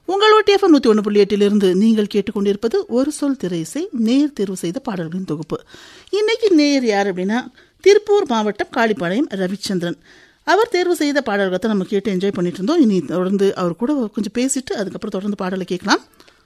உங்கள் OTFM நூற்றி ஒன்று புள்ளி எட்டிலிருந்து நீங்கள் கேட்டுக்கொண்டிருப்பது ஒரு சொல் திரைசை நேர் தேர்வு செய்த பாடல்களின் தொகுப்பு இன்னைக்கு நேர் யார் அப்படின்னா திருப்பூர் மாவட்டம் காளிப்பாளையம் ரவிச்சந்திரன் அவர் தேர்வு செய்த பாடல்களை தான் நம்ம கேட்டு என்ஜாய் பண்ணிட்டு இருந்தோம் இனி தொடர்ந்து அவர் கூட கொஞ்சம் பேசிட்டு அதுக்கப்புறம் தொடர்ந்து பாடலை கேட்கலாம்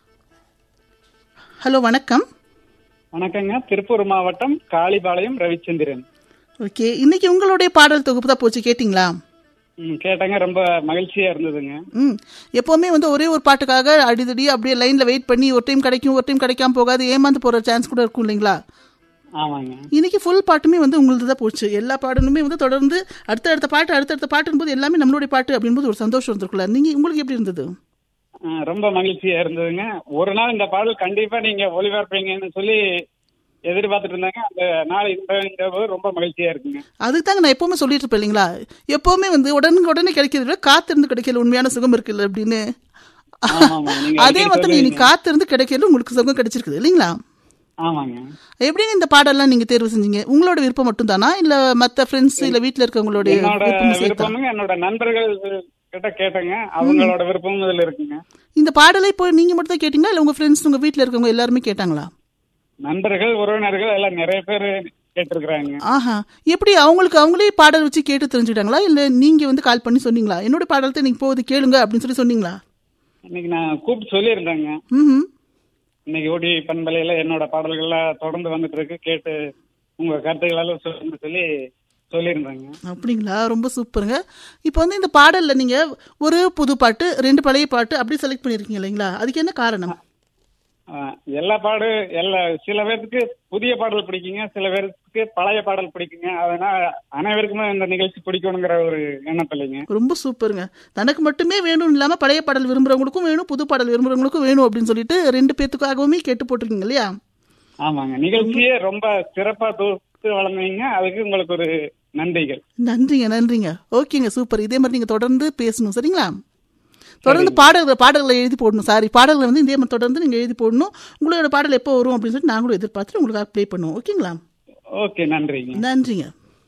ஹலோ வணக்கம் வணக்கங்க திருப்பூர் மாவட்டம் காளிபாளையம் ரவிச்சந்திரன் ஓகே இன்னைக்கு உங்களுடைய பாடல் தொகுப்பு தான் போச்சு கேட்டிங்களா ம், கேட்டங்க ரொம்ப மகிழ்ச்சியா இருந்ததுங்க ம் எப்போவுமே வந்து ஒரே ஒரு பாட்டுக்காக அடிதடி அப்படியே லைனில் வெயிட் பண்ணி ஒரு டைம் கிடைக்கும் ஒரு டைம் கிடைக்காம போகாது ஏமாந்து போகிற சான்ஸ் கூட இருக்கும் இல்லைங்களா ஆமாங்க இன்னைக்கு ஃபுல் பாட்டுமே வந்து உங்களது தான் போச்சு எல்லா பாடலுமே வந்து தொடர்ந்து அடுத்தடுத்த பாட்டு அடுத்தடுத்த பாட்டுன்னு போது எல்லாமே நம்மளுடைய பாட்டு அப்படின்போது ஒரு சந்தோஷம் இருந்திருக்குல்ல நீங்கள் உங்களுக்கு எப்படி இருந்தது ஆ, ரொம்ப மகிழ்ச்சியா இருந்ததுங்க ஒரு நாள் இந்த பாடல் கண்டிப்பா நீங்க ஒளிபரப்பீங்கன்னு சொல்லி எதிர்பார்த்துட்டு இருந்தாங்க அந்த நாள் இந்த போது ரொம்ப மகிழ்ச்சியா இருக்குங்க அதுக்கு தாங்க நான் எப்பவுமே சொல்லிட்டு இருப்பேன் இல்லைங்களா எப்பவுமே வந்து உடனுக்கு உடனே கிடைக்கிறத விட காத்திருந்து கிடைக்கல உண்மையான சுகம் இருக்குல்ல அப்படின்னு ஆமா, ஆமா. நீங்க அதே அடிக்கடி மாதிரி நீ சொல்லுவீங்க. காத்திருந்து கிடைக்கல உங்களுக்கு சுகம் கிடைச்சிருக்குது இல்லைங்களா ஆமாங்க எப்படிங்க இந்த பாடல்லாம் நீங்க தேர்வு செஞ்சீங்க உங்களோட விருப்பம் மட்டும்தானா இல்ல மத்த ஃப்ரெண்ட்ஸ் இல்ல வீட்ல இருக்கவங்களுடைய என்னோட விருப்பம் சேர்த்தா விருப்பமுங்க என்னோட நண்பர்கள் கிட்ட கேட்டேங்க அவங்களோட விருப்பமும் இதுல இருக்குங்க இந்த பாடலை இப்போ நீங்க மட்டும் தான் கேட்டீங்களா இல்ல உங்க ஃப்ரெண்ட்ஸ் உங்க வீட்ல இருக்கவங்க எல்லாருமே கேட்டாங்களா நண்பர்கள் உறவினர்கள் எல்லாம் நிறைய பேர் கேட்டிருக்கிறாங்க ஆஹா எப்படி அவங்களுக்கு அவங்களே பாடல் வச்சு கேட்டு தெரிஞ்சுக்கிட்டாங்களா இல்ல நீங்க வந்து கால் பண்ணி சொன்னீங்களா என்னோட பாடல் தான் நீங்க போகுது கேளுங்க அப்படின்னு சொல்லி சொன்னீங்களா இன்னைக்கு நான் கூப்பிட்டு சொல்லியிருந்தேங்க ம் இன்னைக்கு ஓடி பண்பலையில என்னோட பாடல்கள்லாம் தொடர்ந்து வந்துட்டு இருக்கு கேட்டு உங்க கருத்துக்களால சொல்லுங்க சொல்லி சொல்லியிருந்தாங்க அப்படிங்களா ரொம்ப சூப்பருங்க இப்போ வந்து இந்த பாடல்ல நீங்க ஒரு புது பாட்டு ரெண்டு பழைய பாட்டு அப்படி செலக்ட் பண்ணிருக்கீங்க இல்லைங்களா அதுக்கு என்ன காரணம் ஆஹ், எல்லா பாடு எல்லா சில பேருக்கு புதிய பாடல் பிடிக்குங்க சில பேருக்கு பழைய பாடல் பிடிக்குங்க அதனால அனைவருக்குமே இந்த நிகழ்ச்சி பிடிக்கணுங்கிற ஒரு எண்ணப்பில்லைங்க ரொம்ப சூப்பருங்க தனக்கு மட்டுமே வேணும் இல்லாம பழைய பாடல் விரும்புறவங்களுக்கும் வேணும் புது பாடல் விரும்புறவங்களுக்கும் வேணும் அப்படின்னு சொல்லிட்டு ரெண்டு பேத்துக்காகவுமே கேட்டு போட்டிருக்கீங்க இல்லையா ஆமாங்க நிகழ்ச்சியே ரொம்ப சிறப்பா தொகுத்து வழங்குவீங்க அதுக்கு உங்களுக்கு ஒரு நன்றிகள் நன்றிங்க நன்றிங்க ஓகேங்க சூப்பர் இதே மாதிரி நீங்க தொடர்ந்து பேசணும் சரிங்களா தொடர்ந்து பாடல்கள் பாடல்களை எழுதி போடணும் சாரி பாடல்களை வந்து இதே மாதிரி தொடர்ந்து நீங்க எழுதி போடணும் உங்களோட பாடல் எப்போ வரும் அப்படின்னு சொல்லிட்டு நாங்களும் எதிர்பார்த்துட்டு உங்களுக்காக ப்ளே பண்ணுவோம் ஓகேங்களா ஓகே நன்றிங்க நன்றிங்க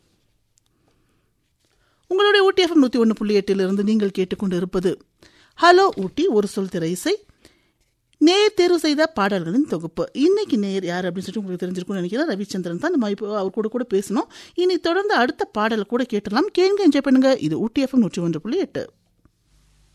உங்களுடைய ஊட்டி எஃப்எம் நூற்றி ஒன்று புள்ளி எட்டிலிருந்து நீங்கள் கேட்டுக்கொண்டு இருப்பது ஹலோ ஊட்டி ஒரு சொல் திரை இசை நேர் தேர்வு செய்த பாடல்களின் தொகுப்பு இன்னைக்கு நேர் யார் அப்படின்னு சொல்லிட்டு உங்களுக்கு தெரிஞ்சிருக்கும்னு நினைக்கிறேன் ரவிச்சந்திரன் தான் நம்ம இப்போ அவர் கூட கூட பேசணும் இனி தொடர்ந்து அடுத்த பாடலை கூட கேட்டலாம் கேளுங்க என்ஜாய் பண்ணுங்க இது ஊட்டி எஃப்எம் நூற்றி ஒன்று புள்ளி எட்டு